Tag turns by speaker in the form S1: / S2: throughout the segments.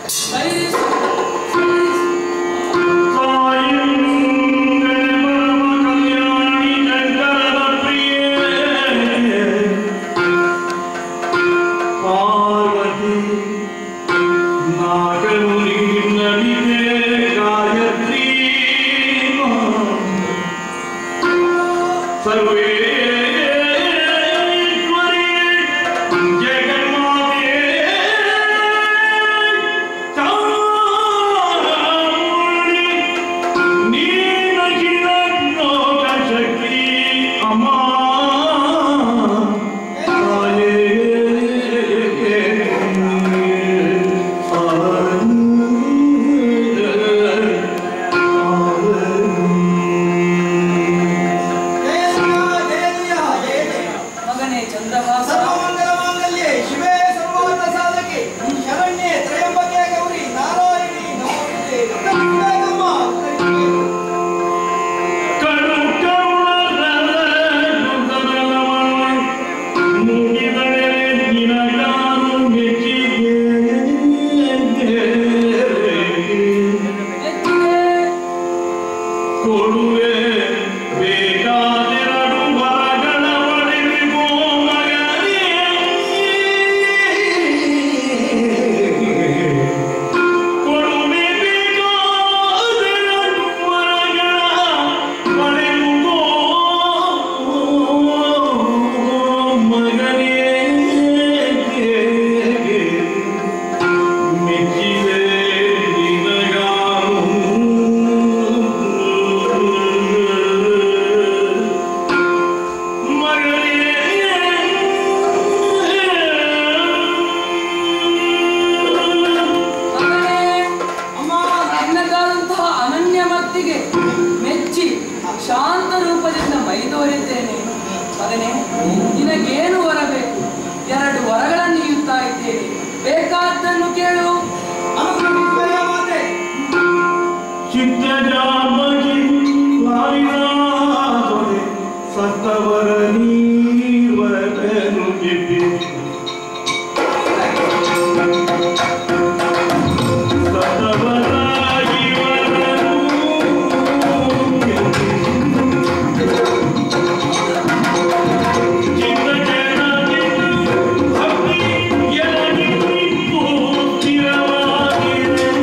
S1: ಸೈರಿಸು ಸೈರಿಸು
S2: ಜಯ ಜಯ ಜಯ ಜಯ ಜಯ
S1: ಮಗನೇ ಚಂದ್ರಹಾಸ
S2: ಸರ್ವಮಂಗಲ ಮಾಂಗಲ್ಯೆ ಶಿವೇ ಸರ್ವಾರ್ಥ ಸಾಧಕೆ ಶರಣ್ಯೆ ತ್ರಯಂಬಕೆ ಗೌರಿ ನಾರಾಯಣಿ ನಮೋಸ್ತುತೆ ಉತ್ತರಿಸಬೇಕಮ್ಮ, ಉತ್ತರಿಸಬೇಕು.
S1: ಮೆಚ್ಚಿದೆ
S3: ಕೊಡುವೆ ಬೇಕಾದೆರಡು ವರಗಳ ಒಡೆದಿಗೋ ಮಗನೇ ಕೊಡುವೆ ಬೇಕಾದೆರಡು ವರಗಳ ಒಡೆದುಕೋ ಮಗನೇ ಮೆಚ್ಚಿದೆ
S1: ಮಗನೇ
S2: ಅಮ್ಮ
S1: ನನ್ನದಾದಂತಹ ಅನನ್ಯ ಭಕ್ತಿಗೆ ಮೆಚ್ಚಿ ಶಾಂತ ರೂಪದಿಂದ ಮೈದೋರಿದ್ದೇನೆ ಮಗನೇ ನಿನಗೇನು ವರ ಬೇಕು ಎರಡು ವರಗಳನ್ನು ನೀಡುತ್ತಾ ಇದ್ದೇನೆ ಬೇಕಾದ್ದನ್ನು ಕೇಳು
S2: ಅನುಗ್ರಹಿಸುವೆಯ ಮಾತೆ
S3: ಸತ್ತವರ ನೀವರನು ಗೆದ್ದೆ ಸತ್ತವರ ಇವರನು ಗೆದ್ದೆ. ಚಿತ್ತಜನನಿದು ಭಕ್ತಿ ಎನಗಿದ್ದು ಸ್ಥಿರವಾಗಿದೆ.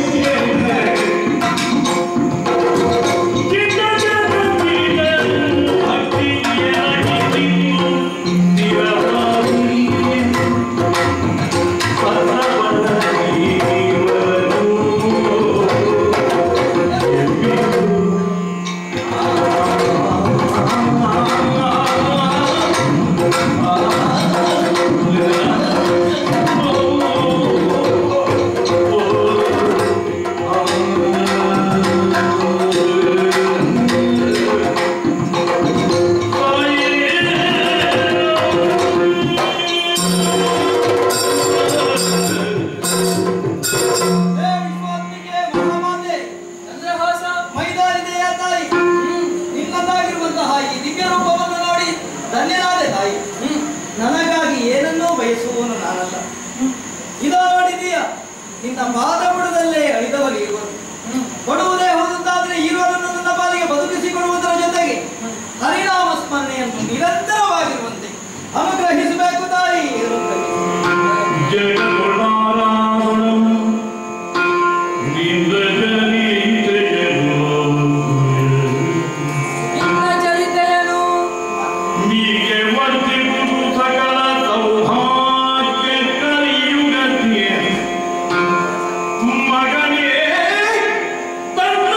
S2: ಹೇ ವಿಶ್ವಾತ್ಮಿಕೆ ಮಹಾಮಾತೆ
S1: ಚಂದ್ರಹಾಸ
S2: ಮೈದಾನಿದೆಯ ತಾಯಿ ನಿನ್ನದಾಗಿರುವಂತಹ ಈ ದಿವ್ಯ ರೂಪವನ್ನು ನೋಡಿ ಧನ್ಯನಾದೆ ತಾಯಿ ನನಗಾಗಿ ಏನನ್ನೂ ಬಯಸುವವನು ನಾನಲ್ಲ ಇದೋ ನೋಡಿದೀಯ ನಿನ್ನ ಪಾದ ಬುಡದಲ್ಲೇ ಅಳಿದವಲ್ಲಿ ಇರುವುದು ಕೊಡುವುದೇ ಹೋದಂತಾದ್ರೆ ಇರುವರನ್ನು ನನ್ನ ಪಾಲಿಗೆ ಬದುಕಿಸಿಕೊಡುವುದರ ಜೊತೆಗೆ ಹರಿನಾಮ ಸ್ಮರಣೆಯನ್ನು ನಿರಂತರವಾಗಿರುವಂತೆ ಅನುಗ್ರಹಿಸಬೇಕು ತಾಯಿ ಅನುಗ್ರಹಿಸು.
S1: ನಿನ್ನ ಚರಿತೆಯನು
S3: ಮಗನೇ ತನ್ನ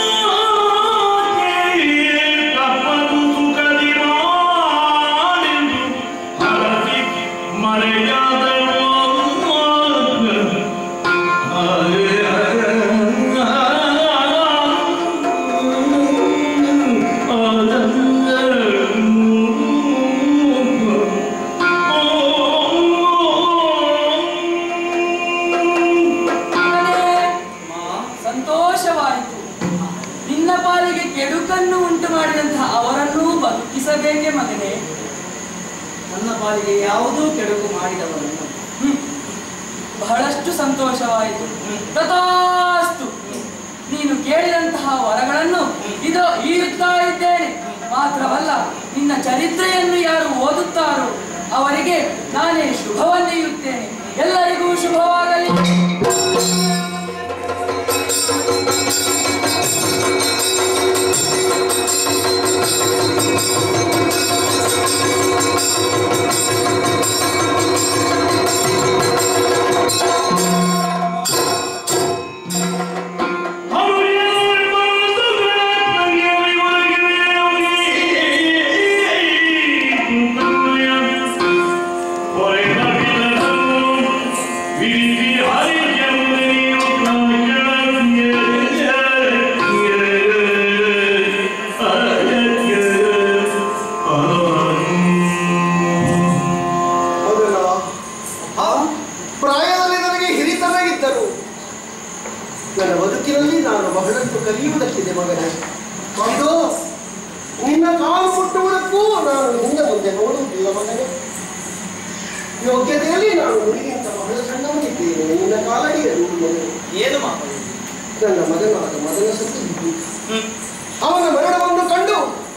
S3: ತಪ್ಪದು ಸುಖದಿ ಮಾಡೆಂದು ಹರಸಿ ಮರೆಯಾದಳು
S1: ಮಗನೇ ಸಂತೋಷವಾಯಿತು ನಿನ್ನ ಪಾಲಿಗೆ ಕೆಡುಕನ್ನು ಉಂಟು ಮಾಡಿದಂತಹ ಅವರನ್ನೂ ಬದುಕಿಸಬೇಕೆ ಮಗನೇ
S2: ನನ್ನ ಪಾಲಿಗೆ ಯಾವುದೂ ಕೆಡುಕು ಮಾಡಿದವರನ್ನು
S1: ಹ್ಮ್. ಬಹಳಷ್ಟು ಬಹಳಷ್ಟು ಸಂತೋಷವಾಯಿತು ತಥಾಸ್ತು ನೀನು ಕೇಳಿದಂತಹ ವರಗಳನ್ನು ಇದೋ ಈಯುತ್ತಾ ಇದ್ದೇನೆ ಮಾತ್ರವಲ್ಲ ನಿನ್ನ ಚರಿತ್ರೆಯನ್ನು ಯಾರು ಓದುತ್ತಾರೋ ಅವರಿಗೆ ನಾನೇ ಶುಭವನ್ನೀಯುತ್ತೇನೆ ಎಲ್ಲರಿಗೂ ಶುಭವಾಗಲಿ
S4: ಹೌದಲ್ಲ ಆ ಪ್ರಾಯದಲ್ಲಿ ನನಗೆ ಹಿರಿತನಾಗಿದ್ದರು ನನ್ನ ಬದುಕಿನಲ್ಲಿ ನಾನು ಬಹಳಷ್ಟು ಕಲಿಯುವುದಕ್ಕಿದೆ ಮಗನೇ ಇದು ನಿನ್ನ ಕಾಲು ಮುಟ್ಟುವುದಕ್ಕೂ ನಾನು ಹಿಂದೆ ಮುಂದೆ ನೋಡುವುದಿಲ್ಲ ಮಗನೇ ಯೋಗ್ಯತೆಯಲ್ಲಿ ನಾನು ನಿನಗಿಂತ ಬಹಳ ಸಣ್ಣವನಿದ್ದೇನೆ ನಿನ್ನ ಕಾಲಡಿಯರು ಮಗನೇ.
S2: ಏನು ಮಾತು
S4: ನನ್ನ ಮಗನಾದ ಮದನ ಸತ್ತು ಅವನ ಮರಣವನ್ನು ಕಂಡು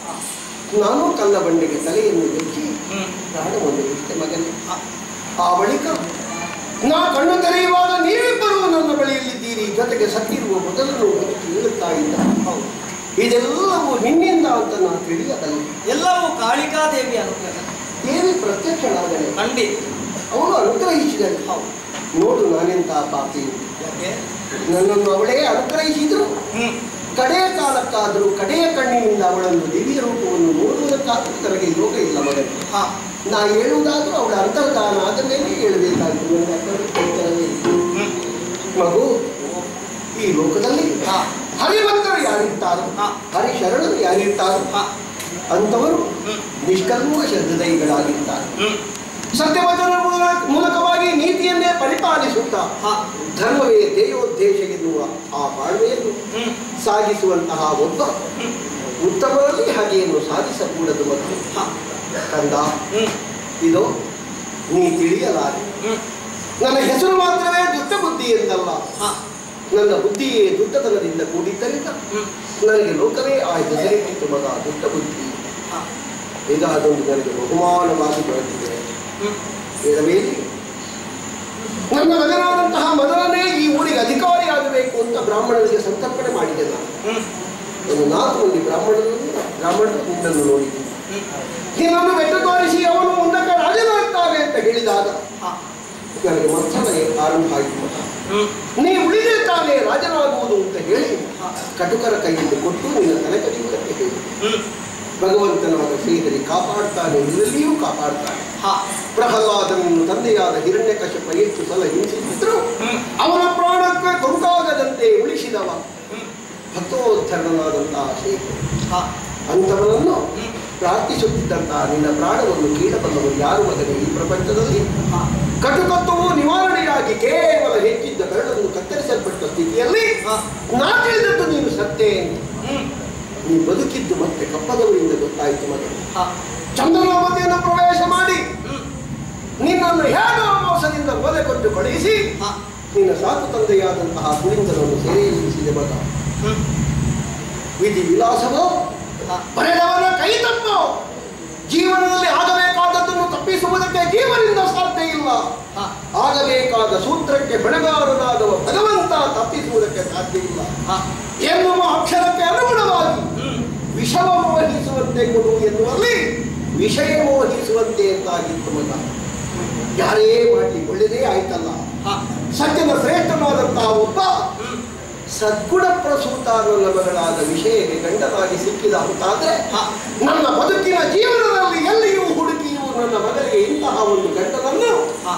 S4: ನಾನು ಕಲ್ಲ ಬಂಡೆಗೆ ತಲೆಯನ್ನು ಬೆಚ್ಚಿ ಪ್ರಾಣವನ್ನು ಇಷ್ಟೆ ಮಗನೇ ಆ ಬಳಿಕ ನಾ ಕಣ್ಣು ತೆರೆಯುವಾಗ ನೀವಿಬ್ಬರು ನನ್ನ ಬಳಿಯಲ್ಲಿದ್ದೀರಿ ಜೊತೆಗೆ ಸತ್ತಿರುವ ಮೊದಲನ್ನು ಬದುಕಿ ಹೇಳುತ್ತಾ ಇದ್ದ ಹೌದು. ಇದೆಲ್ಲವೂ ನಿನ್ನಿಂದ ಅಂತ ನಾನು ತಿಳಿಯಬಲ್ಲೆ
S2: ಎಲ್ಲವೂ ಕಾಳಿಕಾದೇವಿ ಅನುಗ್ರಹ
S4: ದೇವಿ ಪ್ರತ್ಯಕ್ಷನಾದಳೆ
S2: ಖಂಡಿತ
S4: ಅವನು ಅನುಗ್ರಹಿಸಿದಳು
S2: ಹೌದು
S4: ನೋಡು ನಾನೆಂತ ಪಾಪಿ
S2: ಯಾಕೆ
S4: ನನ್ನನ್ನು ಅವಳೇ ಅನುಗ್ರಹಿಸಿದ್ರು
S2: ಹ್ಮ್
S4: ಕಡೆಯ ಕಾಲಕ್ಕಾದರೂ ಕಡೆಯ ಕಣ್ಣಿನಿಂದ ಅವಳನ್ನು ದಿವ್ಯ ರೂಪವನ್ನು ನೋಡುವುದಕ್ಕಾದರೂ ನನಗೆ ಯೋಗ ಇಲ್ಲ ಮಗನೇ
S2: ಹಾ
S4: ನಾ ಹೇಳುವುದಾದ್ರೂ ಅವಳ ಅಂತರ್ಧಾನ ಆದ ಮೇಲೆ ಹೇಳಬೇಕಾಗಿತ್ತು ನನ್ನ ಅಕ್ಕನಿಗೆ ಗೊತ್ತಿರಲೇ ಇಲ್ಲ.
S2: ಹ್ಮ್
S4: ಮಗು ಈ ಲೋಕದಲ್ಲಿ
S2: ಹಾ
S4: ಹರಿಭಕ್ತರು ಯಾರಿರ್ತಾರೋ
S2: ಹಾ.
S4: ಹರಿಶರಣರು ಯಾರಿರ್ತಾರೋ
S2: ಹಾ
S4: ಅಂಥವರು
S2: ಹ್ಮ್
S4: ನಿಷ್ಕಲ್ಮ ಹೃದಯಿಗಳಾಗಿರ್ತಾರೆ
S2: ಹ್ಮ್
S4: ಸತ್ಯವಚನ ಮೂಲ- ಮೂಲಕವಾಗಿ ನೀತಿಯನ್ನೇ ಪರಿಪಾಲಿಸುತ್ತಾ
S2: ಹಾ
S4: ಧರ್ಮವೇ ಧ್ಯೇಯೋದ್ದೇಶ ಎನ್ನುವ ಆ ಬಾಳ್ವೆಯನ್ನು
S2: ಹ್ಮ್
S4: ಸಾಗಿಸುವಂತಹ ಒಬ್ಬ ಉತ್ತಮರಲ್ಲಿ ಹಾಗೆಯನ್ನು ಸಾಧಿಸಕೂಡದು ಮತ್ತು
S2: ಹಾ
S4: ಕಂದ
S2: ಹ್ಮ್
S4: ಇದು ನೀ ತಿಳಿಯಲಾರೆ
S2: ಹ್ಮ್
S4: ನನ್ನ ಹೆಸರು ಮಾತ್ರವೇ ದುಷ್ಟ ಬುದ್ಧಿ ಎಂದಲ್ಲ
S2: ಹಾ
S4: ನನ್ನ ಬುದ್ಧಿಯೇ ದುಷ್ಟತನದಿಂದ ಕೂಡಿದ್ದರಿಂದ
S2: ಹ್ಮ್
S4: ನನಗೆ ಲೋಕವೇ ಆ ಹೆಸರಿಟ್ಟಿತ್ತು ಮಗ ದುಷ್ಟ ಬುದ್ಧಿ
S2: ಹಾ
S4: ಈಗ ಅದೊಂದು ನನಗೆ ಬಹುಮಾನವಾಗಿ ಬರುತ್ತಿದೆ
S2: ಹ್ಮ್
S4: ಹೇಳಬೇಡಿ ನನ್ನ ಮಗನಾದಂತಹ ಮೊದಲನೇ ಈ ಊರಿಗೆ ಅಧಿಕಾರಿಯಾಗಬೇಕು ಅಂತ ಬ್ರಾಹ್ಮಣರಿಗೆ ಸಂತರ್ಪಣೆ ಮಾಡಿದೆ ನಾನು
S2: ಹ್ಮ್
S4: ಒಂದು ನಾಲ್ಕು ಮಂದಿ ಬ್ರಾಹ್ಮಣರನ್ನು ಬ್ರಾಹ್ಮಣರು ನಿನ್ನನ್ನು ನೋಡಿದ್ದೀನಿ
S2: ಹ್ಮ್
S4: ನಿನ್ನನ್ನು ಬೆಟ್ಟು ತೋರಿಸಿ ಅವನು ಮುಂದಕ್ಕೆ ರಾಜನಾಗ್ತಾನೆ ಅಂತ ಹೇಳಿದಾಗ
S2: ಹಾ
S4: ನನಗೆ ಮತ್ಸರವೇ ಆರಂಭ ಆಯಿತು ಮಗ.
S2: ಹ್ಮ್
S4: ನೀ ಉಳಿದಿರ್ತಾನೆ ರಾಜನಾಗುವುದು ಅಂತ ಹೇಳಿ ಕಟುಕರ ಕೈಯಲ್ಲಿ ಕೊಟ್ಟು ನಿನ್ನ ತಲೆ ಕಡಿಯುವುದಕ್ಕೆ ಹೇಳಿ
S2: ಹ್ಮ್
S4: ಭಗವಂತನಾದ ಶ್ರೀಹರಿ ಕಾಪಾಡ್ತಾನೆ ಇದರಲ್ಲಿಯೂ ಕಾಪಾಡ್ತಾನೆ
S2: ಹಾ
S4: ಪ್ರಹ್ಲಾದನನ್ನು ತಂದೆಯಾದ ಹಿರಣ್ಯಕಶ್ಯಪ ಎಷ್ಟು ಸಲ ಹಿಂಸಿಸಿದ್ರು
S2: ಹ್ಮ್
S4: ಅವನ ಪ್ರಾಣಕ್ಕೆ ಕೊಂಕಾಗದಂತೆ ಉಳಿಸಿದವ
S2: ಹ್ಮ್
S4: ಭಕ್ತೋದ್ಧರಣನಾದಂತಹ ಶ್ರೀ
S2: ಹಾ
S4: ಅಂಥವನನ್ನು
S2: ಹ್ಮ್
S4: ಪ್ರಾರ್ಥಿಸುತ್ತಿದ್ದಂತಹ ನಿನ್ನ ಪ್ರಾಣವನ್ನು ಕೀಳಬಲ್ಲವರು ಯಾರು ಮಗನೇ ಈ ಪ್ರಪಂಚದಲ್ಲಿ
S2: ಹಾ
S4: ಕಟುಕತ್ವವು ನಿವಾರಣೆಯಾಗಿ ಕೇವಲ ಹೆಚ್ಚಿದ್ದ ಬೆರಳನ್ನು ಕತ್ತರಿಸಲ್ಪಟ್ಟ ಸ್ಥಿತಿಯಲ್ಲಿ
S2: ಹಾ.
S4: ನಾ ತಿಳಿದದ್ದು ನೀನು ಸತ್ತೇ
S2: ಹ್ಮ್
S4: ನೀ ಬದುಕಿದ್ದು ಮತ್ತೆ ಕಪ್ಪದವರಿಂದ ಗೊತ್ತಾಯಿತು ಮಗ
S2: ಹಾ
S4: ಚಂದ್ರನಾಮತಿಯನ್ನು ಪ್ರವೇಶ ಮಾಡಿ
S2: ಹ್ಮ್
S4: ನಿನ್ನನ್ನು ಹೇಗೋ ಮೋಸದಿಂದ ಓಲೆ ಕೊಟ್ಟು ಕಳುಹಿಸಿ
S2: ಹಾ
S4: ನಿನ್ನ ಸಾಕು ತಂದೆಯಾದಂತಹ ಕುಳಿಂದರನ್ನು ಸೆರೆಯಲ್ಲಿರಿಸಿದೆ ಮಗ
S2: ಹ್ಮ್
S4: ವಿಧಿ ವಿಲಾಸವೋ
S2: ಹಾ
S4: ಬರೆದವನ ಕೈ ತಪ್ಪು ಜೀವನದಲ್ಲಿ ಆಗಬೇಕಾದದ್ದನ್ನು ತಪ್ಪಿಸುವುದಕ್ಕೆ ಜೀವನಿಂದ ಸಾಧ್ಯ ಇಲ್ಲ
S2: ಹಾ
S4: ಆಗಬೇಕಾದ ಸೂತ್ರಕ್ಕೆ ಬೆಳಗಾರನಾದವ ಭಗವಂತ ತಪ್ಪಿಸುವುದಕ್ಕೆ ಸಾಧ್ಯ ಇಲ್ಲ
S2: ಹಾ
S4: ಎನ್ನುವ ಅಕ್ಷರಕ್ಕೆ ಅನುಗುಣವಾಗಿ
S2: ಹ್ಮ್
S4: ವಿಷವ ಮೋಹಿಸುವಂತೆ ಕೊಡು ಎನ್ನುವಲ್ಲಿ ವಿಷಯ ಮೋಹಿಸುವಂತೆ ಅಂತಾಗಿತ್ತು ಮಗ ಯಾರೇ ಮಾಡಲಿ ಒಳ್ಳೆಯದೇ ಆಯ್ತಲ್ಲ
S2: ಹಾ
S4: ಸತ್ಯದ ಶ್ರೇಷ್ಠನಾದಂತಹ ಒಬ್ಬ
S2: ಹ್ಮ್
S4: ಸದ್ಗುಣ ಪ್ರಸೂತ ನನ್ನ ಮಗಳಾದ ವಿಷಯಕ್ಕೆ ಗಂಡನಾಗಿ ಸಿಕ್ಕಿದ ಅಂತಾದ್ರೆ
S2: ಹಾ.
S4: ನನ್ನ ಬದುಕಿನ ಜೀವನದಲ್ಲಿ ಎಲ್ಲಿಯೂ ಹುಡುಕಿಯೂ ನನ್ನ ಮಗನಿಗೆ ಇಂತಹ ಒಂದು ಗಂಡನನ್ನು
S2: ಹಾ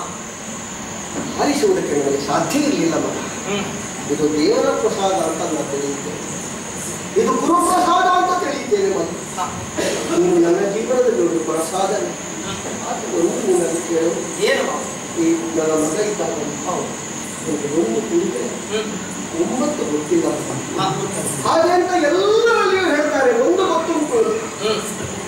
S4: ಹರಿಸುವುದಕ್ಕೆ ನನಗೆ ಸಾಧ್ಯ ಇರಲಿಲ್ಲ ಮಗ
S2: ಹ್ಮ್
S4: ಇದು ದೇವರ ಪ್ರಸಾದ ಅಂತ ನಾನು ತಿಳಿಯುತ್ತೇನೆ ಇದು ಗುರುಪ್ರಸಾದ ಅಂತ ತಿಳಿಯುತ್ತೇನೆ ಮಗ
S2: ಹಾ
S4: ನೀನು ನನ್ನ ಜೀವನದಲ್ಲಿ ಒಂದು ಪ್ರಸಾದ ಆದ್ರೆ ಒಂದು ನಿನ್ನನ್ನು ಕೇಳು
S2: ಏನು ಮಾವ?
S4: ಈ ನನ್ನ ಮಗ ಇದ್ದಾಗ
S2: ಹೌದು
S4: ನನಗೆ ಒಂದು ತಿಳಿದೆ
S2: ಹ್ಮ್
S4: ಒಂಬತ್ತು ಗೊತ್ತಿಲ್ಲ
S2: ಹಾ
S4: ಹಾಗೆ ಅಂತ ಎಲ್ಲರಲ್ಲಿಯೂ ಹೇಳ್ತಾರೆ ಒಂದು ಗೊತ್ತುಂಟು
S2: ಹ್ಮ್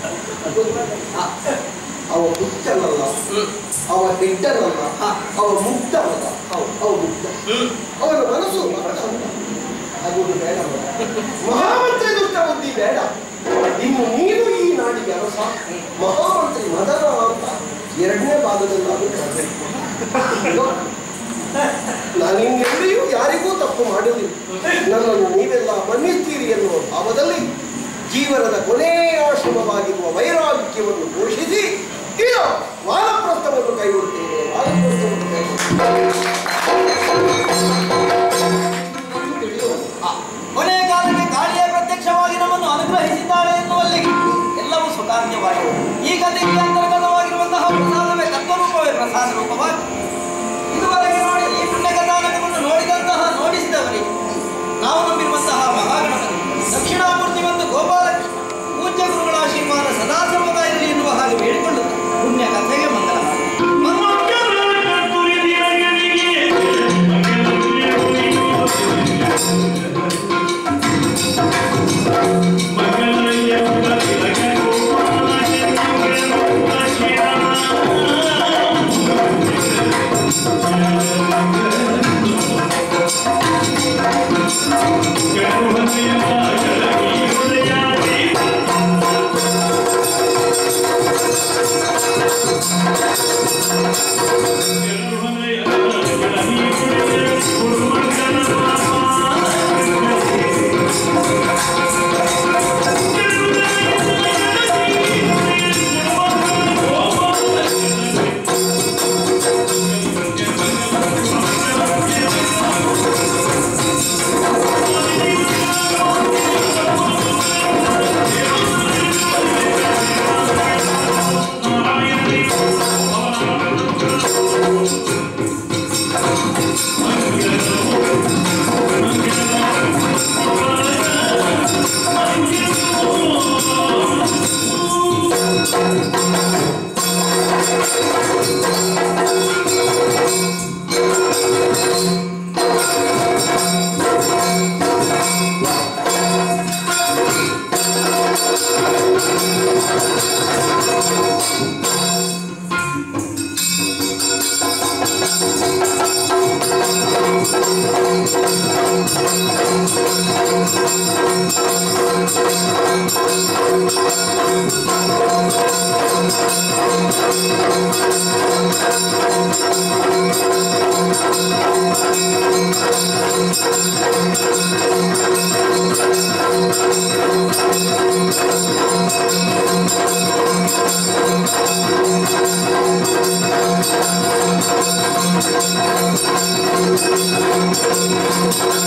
S2: ಹಾ
S4: ಅವ ಹುಚ್ಚನಲ್ಲ
S2: ಹ್ಮ್
S4: ಅವ ಹೆಡ್ಡನಲ್ಲ
S2: ಹಾ.
S4: ಅವ ಮುಕ್ತವಲ್ಲ
S2: ಹೌದು.
S4: ಅವ ಮುಕ್ತ ಅವನ ಮನಸ್ಸು ಬಹಳ ಸಂತ ಆಗುವುದು ಬೇಡ ಮಹಾಮಂತ್ರಿ ದುಷ್ಟ ಬುದ್ಧಿ ಬೇಡ ಇನ್ನು ನೀನು ಈ ನಾಡಿಗೆ ಅರಸ ಮಹಾಮಂತ್ರಿ ಮದನ ಅಂತ ಎರಡನೇ ಭಾಗದಲ್ಲಿ ನಾನು ನಾನಿನ್ನೆಲ್ಲಿಯೂ ಯಾರಿಗೂ ತಪ್ಪು ಮಾಡುವುದಿಲ್ಲ ನನ್ನನ್ನು ನೀವೆಲ್ಲ ಮನ್ನಿಸ್ತೀರಿ ಎನ್ನುವ ಭಾವದಲ್ಲಿ ಜೀವನದ ಕೊನೆಯ ಆಶ್ರಮವಾಗಿರುವ ವೈರಾಗ್ಯವನ್ನು ಘೋಷಿಸಿ ಈಗ ವಾನಪ್ರಸ್ಥವನ್ನು ಕೈಗೊಳ್ಳುತ್ತೇನೆ ವಾನಪ್ರಸ್ಥವನ್ನು ಕೈಗೊಳ್ಳುತ್ತೇನೆ
S2: ಆ, ಕೊನೆಯ ಕಾಲಕ್ಕೆ ಕಾಳಿಯ ಪ್ರತ್ಯಕ್ಷವಾಗಿ ನಮ್ಮನ್ನು ಅನುಗ್ರಹಿಸಿದ್ದಾಳೆ ಎನ್ನುವಲ್ಲಿಗೆ ಎಲ್ಲವೂ ಸುಕಾರ್ಯವಾಗಿದೆ ಈಗ ದೇವಿಯ ಅಂತರ್ಗತವಾಗಿರುವಂತಹ ಪ್ರಸಾದವೇ ತತ್ವರೂಪವೇ ಪ್ರಸಾದ ರೂಪವಾಗಿ ಇದುವರೆಗೆ ನೋಡಿ ಈ ಪುಣ್ಯಕಥಾನಕವನ್ನು ನೋಡಿದಂತಹ ನೋಡಿಸಿದವರಿಗೆ ನಾವು ನಂಬಿರುವಂತಹ ಮಹಾಗಣಪತಿ ದಕ್ಷಿಣಾಮೂರ್ತಿ ಮತ್ತು ಗೋಪಾಲಕೃಷ್ಣ ಪೂಜ್ಯ ಗುರುಗಳ ಆಶೀರ್ವಾದ ಸದಾ ಸರ್ವದಾ ಇರಲಿ ಎನ್ನುವ ಹಾಗೆ ಬೇಡಿಕೊಳ್ಳುತ್ತಾರೆ ಪುಣ್ಯ ಕಥೆಗೆ ಮಂಗಲ
S4: ಿ